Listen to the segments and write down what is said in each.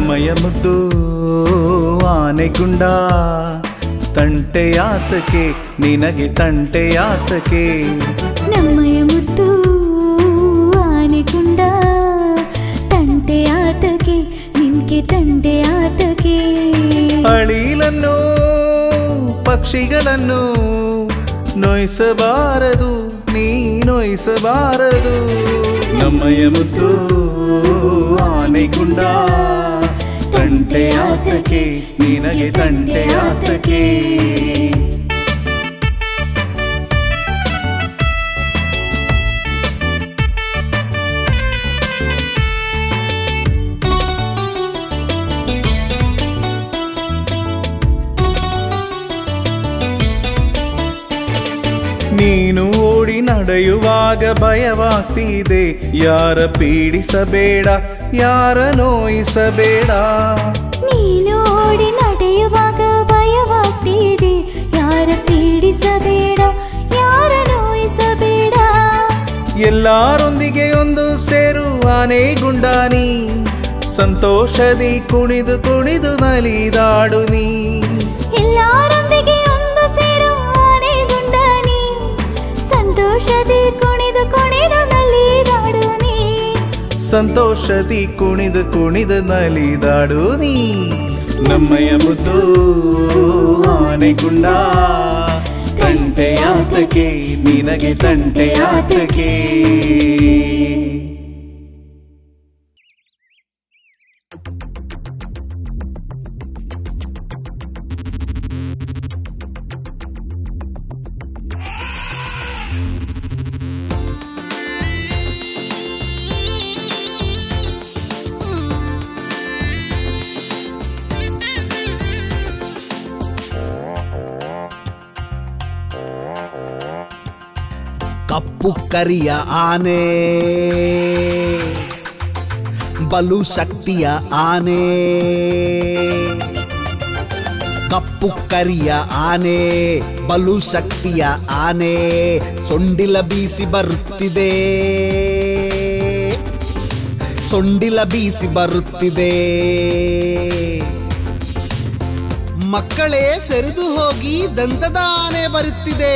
ನಮ್ಮಯ ಮುದ್ದು ಆನೆಗುಂಡ ತಂಟೆಯಾತಕೆ ನಿನಗೆ ತಂಟೆಯಾತಕೆ ನಮ್ಮಯ ಮುತ್ತು ಆನೆಗುಂಡ ತಂಟೆ ಆತಗೆ ನಿನ್ಗೆ ತಂಟೆ ಆತಗೆ ಅಳಿಲನ್ನು ಪಕ್ಷಿಗಳನ್ನು ನೋಯಿಸಬಾರದು ನೀ ನೋಯಿಸಬಾರದು ನಮ್ಮಯ ಮುದ್ದು ಆನೆಗುಂಡ ತಂಟೆಯಾತಕೆ ನಿನಗೆ ತಂಟೆಯಾತಕೆ ನೀನು ಓಡಿ ನಡೆಯುವಾಗ ಭಯವಾಗ್ತಿದೆ ಯಾರ ಪೀಡಿಸಬೇಡ ಯಾರ ನೋಯಿಸಬೇಡ ನೀನು ಓಡಿ ನಡೆಯುವಾಗ ಭಯವಾಗ್ತಿದೆ ಯಾರ ಪೀಡಿಸಬೇಡ ಯಾರ ನೋಯಿಸಬೇಡ ಎಲ್ಲಾರೊಂದಿಗೆ ಒಂದು ಸೇರು ಆನೆ ಗುಂಡಾನಿ ಸಂತೋಷದಿ ಕುಣಿದು ಕುಣಿದು ನಲಿದಾಡು ನೀ ಎಲ್ಲಾರೊಂದಿಗೆ ಒಂದು ಸೇರು ಆನೆ ಗುಂಡಾನಿ ಸಂತೋಷದಿ ಕುಣಿದು ಕುಣಿದು ನಲಿದಾಡು ನೀ ಸಂತೋಷದಿ ಕುಣಿದು ಕುಣಿದು ನಲಿದಾಡು ನೀ ನಮ್ಮಯ ಮುದ್ದು ಆನೆಗುಂಡ ತಂಟೆಯಾತಕೆ ನಿನಗೆ ತಂಟೆಯಾತಕೆ ಕಪ್ಪು ಕರಿಯ ಆನೆ ಬಲು ಶಕ್ತಿಯ ಆನೆ ಕಪ್ಪು ಕರಿಯ ಆನೆ ಬಲು ಶಕ್ತಿಯ ಆನೆ ಸೊಂಡಿಲ ಬೀಸಿ ಬರುತ್ತಿದೆ ಸೊಂಡಿಲ ಬೀಸಿ ಬರುತ್ತಿದೆ ಮಕ್ಕಳೇ ಸರಿದು ಹೋಗಿ ದಂತದ ಆನೆ ಬರುತ್ತಿದೆ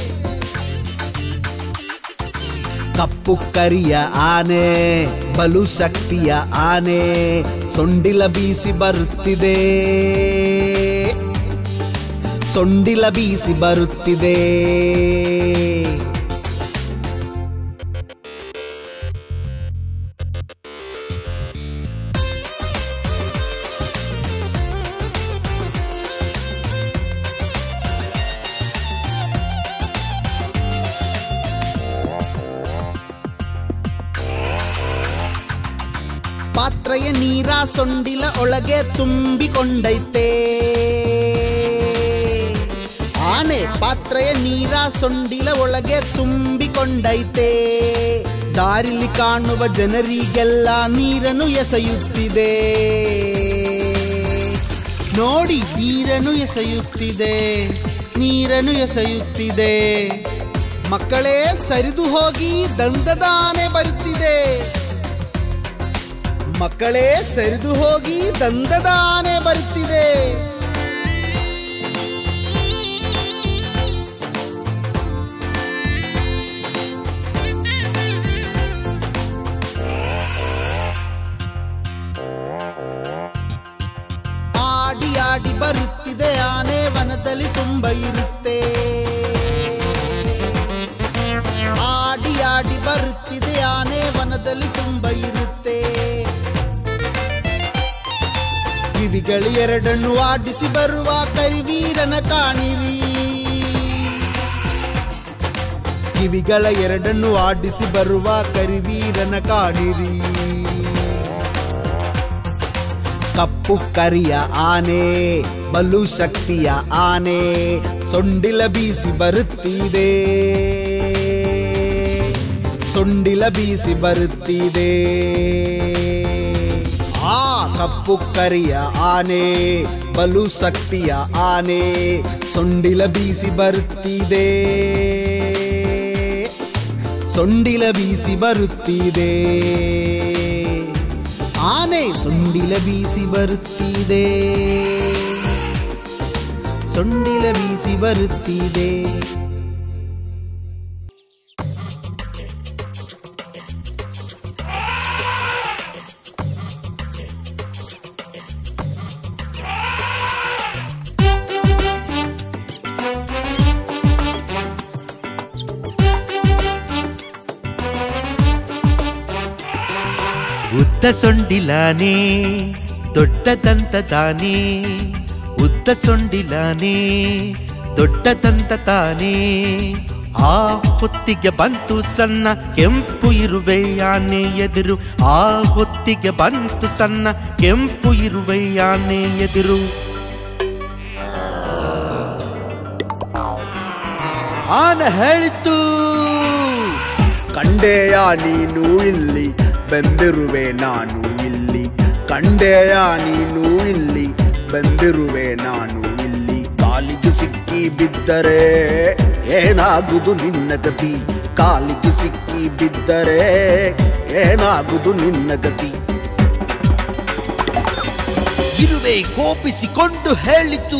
ಕಪ್ಪು ಕರಿಯ ಆನೆ ಬಲು ಶಕ್ತಿಯ ಆನೆ ಸೊಂಡಿಲ ಬೀಸಿ ಬರುತ್ತಿದೆ ಸೊಂಡಿಲ ಬೀಸಿ ಬರುತ್ತಿದೆ ಪಾತ್ರೆಯ ನೀರ ಸೊಂಡಿಲ ಒಳಗೆ ತುಂಬಿಕೊಂಡೈತೆ ಆನೆ ಪಾತ್ರೆಯ ನೀರ ಸೊಂಡಿಲ ಒಳಗೆ ತುಂಬಿಕೊಂಡೈತೆ ದಾರಿಲಿ ಕಾಣುವ ಜನರಿಗೆಲ್ಲ ನೀರನ್ನು ಎಸೆಯುತ್ತಿದೆ ನೋಡಿ ನೀರನ್ನು ಎಸೆಯುತ್ತಿದೆ ನೀರನ್ನು ಎಸೆಯುತ್ತಿದೆ ಮಕ್ಕಳೇ ಸರಿದು ಹೋಗಿ ದಂದದ ಆನೆ ಬರುತ್ತಿದೆ ಮಕ್ಕಳೇ ಸರಿದು ಹೋಗಿ ದಂದದ ಆನೆ ಬರುತ್ತಿದೆ ಆಡಿ ಆಡಿ ಬರುತ್ತಿದೆ ಆನೆ ವನದಲ್ಲಿ ತುಂಬ ಇರುತ್ತೆ ಆಡಿ ಆಡಿ ಬರುತ್ತಿದೆ ಆನೆ ವನದಲ್ಲಿ ತುಂಬ ಇರುತ್ತೆ ಕಿವಿಗಳು ಎರಡನ್ನು ಆಡಿಸಿ ಬರುವ ಕರಿವೀರನ ಕಾಣಿರಿ ಕಿವಿಗಳ ಎರಡನ್ನು ಆಡಿಸಿ ಬರುವ ಕರಿವೀರನ ಕಾಣಿರಿ ಕಪ್ಪು ಕರಿಯ ಆನೆ ಬಲು ಶಕ್ತಿಯ ಆನೆ ಸೊಂಡಿಲ ಬೀಸಿ ಬರುತ್ತಿದೆ ಸೊಂಡಿಲ ಬೀಸಿ ಬರುತ್ತಿದೆ ಆ ಕಪ್ಪು ಕರಿಯ ಆನೆ ಬಲು ಶಕ್ತಿಯ ಆನೆ ಸೊಂಡಿಲ ಬೀಸಿ ಬರುತ್ತಿದೆ ಸೊಂಡಿಲ ಬೀಸಿ ಬರುತ್ತಿದೆ ಆನೆ ಸೊಂಡಿಲ ಬೀಸಿ ಬರುತ್ತಿದೆ ಸೊಂಡಿಲ ಬೀಸಿ ಬರುತ್ತಿದೆ ಉದ್ದ ಸೊಂಡಿಲಾನೆ ದೊಡ್ಡದಂತ ತಾನೇ ಉದ್ದ ಸೊಂಡಿಲಾನೆ ದೊಡ್ಡದಂತ ತಾನೇ ಆ ಹೊತ್ತಿಗೆ ಬಂತು ಸಣ್ಣ ಕೆಂಪು ಇರುವೆ ಆನೆ ಎದುರು ಆ ಹೊತ್ತಿಗೆ ಬಂತು ಸಣ್ಣ ಕೆಂಪು ಇರುವೆ ಆನೆ ಎದುರು ಆನೆ ಹೇಳಿತು ಕಂಡೆಯ ನೀನು ಇಲ್ಲಿ ಬಂದಿರುವೆ ನಾನು ಇಲ್ಲಿ ಕಂಡೆಯ ನೀನು ಇಲ್ಲಿ ಬಂದಿರುವೆ ನಾನು ಇಲ್ಲಿ ಕಾಲಿಗೆ ಸಿಕ್ಕಿ ಬಿದ್ದರೆ ಏನಾಗುದು ನಿನ್ನ ಗತಿ ಕಾಲಿಗೆ ಸಿಕ್ಕಿ ಬಿದ್ದರೆ ಏನಾಗುದು ನಿನ್ನ ಗತಿ ಇರುವೆ ಕೋಪಿಸಿಕೊಂಡು ಹೇಳಿತು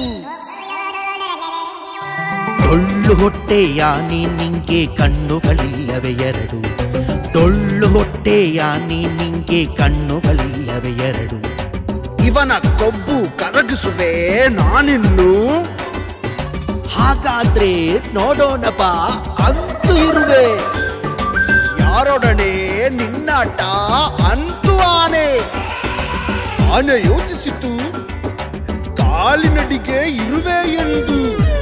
ಟೊಳ್ಳು ಹೊಟ್ಟೆಯಾನಿ ನಿಂಗೆ ಕಣ್ಣುಗಳಿಲ್ಲವೆ ಎರಡು ಟೊಳ್ಳು ಹೊಟ್ಟೆಯಾನಿ ನಿಂಗೆ ಕಣ್ಣುಗಳಿಲ್ಲವೆ ಎರಡು ಇವನ ಕೊಬ್ಬು ಕರಗಿಸುವೆ ನಾನಿನ್ನು ಹಾಗಾದ್ರೆ ನೋಡೋಣ ಬಾ ಅಂತೂ ಇರುವೆ ಯಾರೊಡನೆ ನಿನ್ನಾಟ ಅಂತೂ ಆನೆ ಆನೆ ಯೋಚಿಸಿತು ಕಾಲಿನಡಿಗೆ ಇರುವೆ ಎಂದು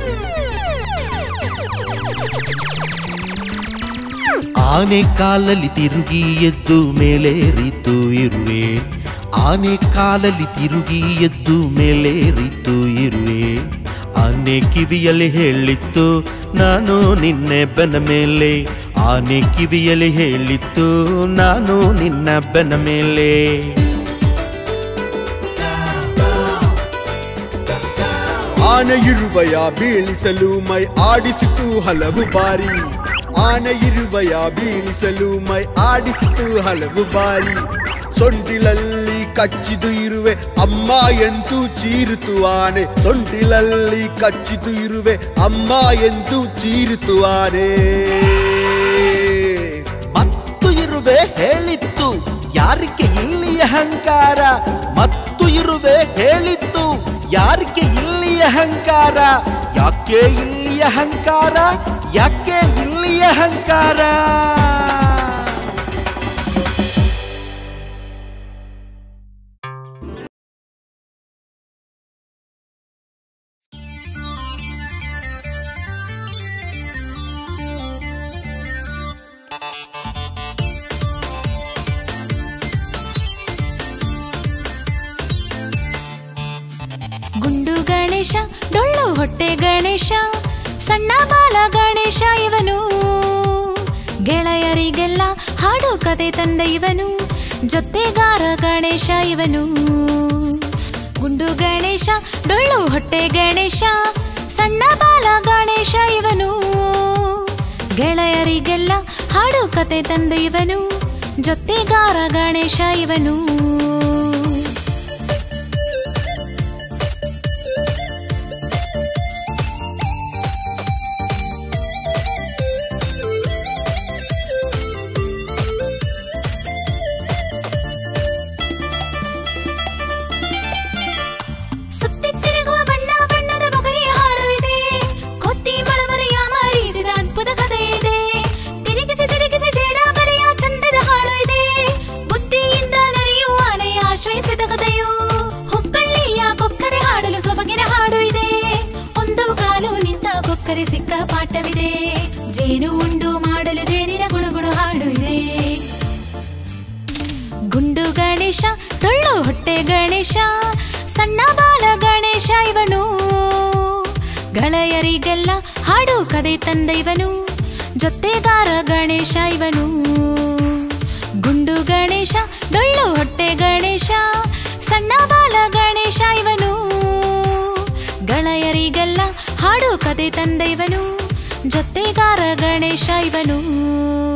ಆನೆ ಕಾಲಲ್ಲಿ ತಿರುಗಿ ಎದ್ದು ಮೇಲೇರಿತು ಇರುವೆ ಆನೆ ಕಾಲಲ್ಲಿ ತಿರುಗಿ ಎದ್ದು ಮೇಲೇರಿತು ಇರುವೆ ಆನೆ ಕಿವಿಯಲ್ಲಿ ಹೇಳಿತ್ತು ನಾನು ನಿನ್ನೆ ಬೆನ್ನ ಮೇಲೆ ಆನೆ ಕಿವಿಯಲ್ಲಿ ಹೇಳಿತ್ತು ನಾನು ನಿನ್ನ ಬೆನ್ನ ಮೇಲೆ ಆನೆ ಇರುವೆಯ ಬೀಳಿಸಲು ಮೈ ಆಡಿಸಿತು ಹಲವು ಬಾರಿ ಆನೆ ಇರುವೆಯ ಬೀಳಿಸಲು ಮೈ ಆಡಿಸಿತು ಹಲವು ಬಾರಿ ಸೊಂಟಿಲಲ್ಲಿ ಕಚ್ಚಿದು ಇರುವೆ ಅಮ್ಮ ಎಂದು ಚೀರಿತು ಆನೆ ಸೊಂಟಿಲಲ್ಲಿ ಕಚ್ಚಿದು ಇರುವೆ ಅಮ್ಮ ಎಂದು ಚೀರಿತು ಆನೆ ಮತ್ತು ಇರುವೆ ಹೇಳಿತ್ತು ಯಾರಿಗೆ ಇಲ್ಲಿ ಅಹಂಕಾರ ಮತ್ತು ಇರುವೆ ಹೇಳಿತ್ತು ಯಾರಿಗೆ ಇಲ್ಲಿ ಅಹಂಕಾರ ಯಾಕೆ ಇಲ್ಲಿ ಅಹಂಕಾರ ಯಾಕೆ ಇಲ್ಲಿ ಅಹಂಕಾರ ಗುಂಡು ಗಣೇಶ ಡೊಳ್ಳು ಹೊಟ್ಟೆ ಗಣೇಶ ಸಣ್ಣ ಬಾಲ ಗಣೇಶ ಇವನು ಗೆಳೆಯರಿಗೆಲ್ಲ ಹಾಡು ಕತೆ ತಂದ ಇವನು ಜೊತೆಗಾರ ಗಣೇಶ ಇವನು ಗುಂಡು ಗಣೇಶ ಡೊಳ್ಳು ಹೊಟ್ಟೆ ಗಣೇಶ ಸಣ್ಣ ಬಾಲ ಗಣೇಶ ಇವನು ಗೆಳೆಯರಿಗೆಲ್ಲ ಹಾಡು ಕತೆ ತಂದ ಇವನು ಜೊತೆಗಾರ ಗಣೇಶ ಇವನು ಸುತ್ತಿ ತಿರುಗುವ ಬಣ್ಣ ಬಣ್ಣದ ಬಗೆಯ ಹಾಡು ಇದೆ ಕೊತ್ತಿ ಮಳವರೆಯ ಮರೀಸಿದ ಅದ್ಭುತ ಕಥೆ ಇದೆ ತಿರುಗಿಸಿ ತಿರುಗಿಸಿ ಜೇಡ ಬರೆಯ ಚಂದದ ಹಾಡು ಇದೆ ಬುದ್ಧಿಯಿಂದ ನಡೆಯುವ ಆನೆಯ ಆಶ್ರಯಿಸಿದ ಕಥೆಯು ಹುಬ್ಬಳ್ಳಿಯ ಕೊಕ್ಕರೆ ಹಾಡಲು ಸೊಬಗಿನ ಹಾಡು ಇದೆ ಒಂದು ಕಾಲು ನಿಂತ ಕೊಕ್ಕರೆ ಸಿಕ್ಕ ಪಾಠವಿದೆ ಜೇನು ಉಂಡು ಮಾಡಲು ಜೇನಿನ ಗುಡುಗುಡು ಹಾಡು ಇದೆ ಗುಂಡು ಗಣೇಶ ಟೊಳ್ಳು ಹೊಟ್ಟೆ ಗಣೇಶ ಸಣ್ಣ ಬಾಲ ಗಣೇಶ ಇವನು ಗೆಳೆಯರಿಗೆಲ್ಲ ಹಾಡು ಕದೆ ತಂದ ಇವನು ಜೊತೆಗಾರ ಗಣೇಶ ಇವನು ಗುಂಡು ಗಣೇಶ ಡೊಳ್ಳು ಹೊಟ್ಟೆ ಗಣೇಶ ಸಣ್ಣ ಬಾಲ ಗಣೇಶ ಇವನು ಗೆಳೆಯರಿಗೆಲ್ಲ ಹಾಡು ಕತೆ ತಂದ ಇವನು ಜೊತೆಗಾರ ಗಣೇಶ ಇವನು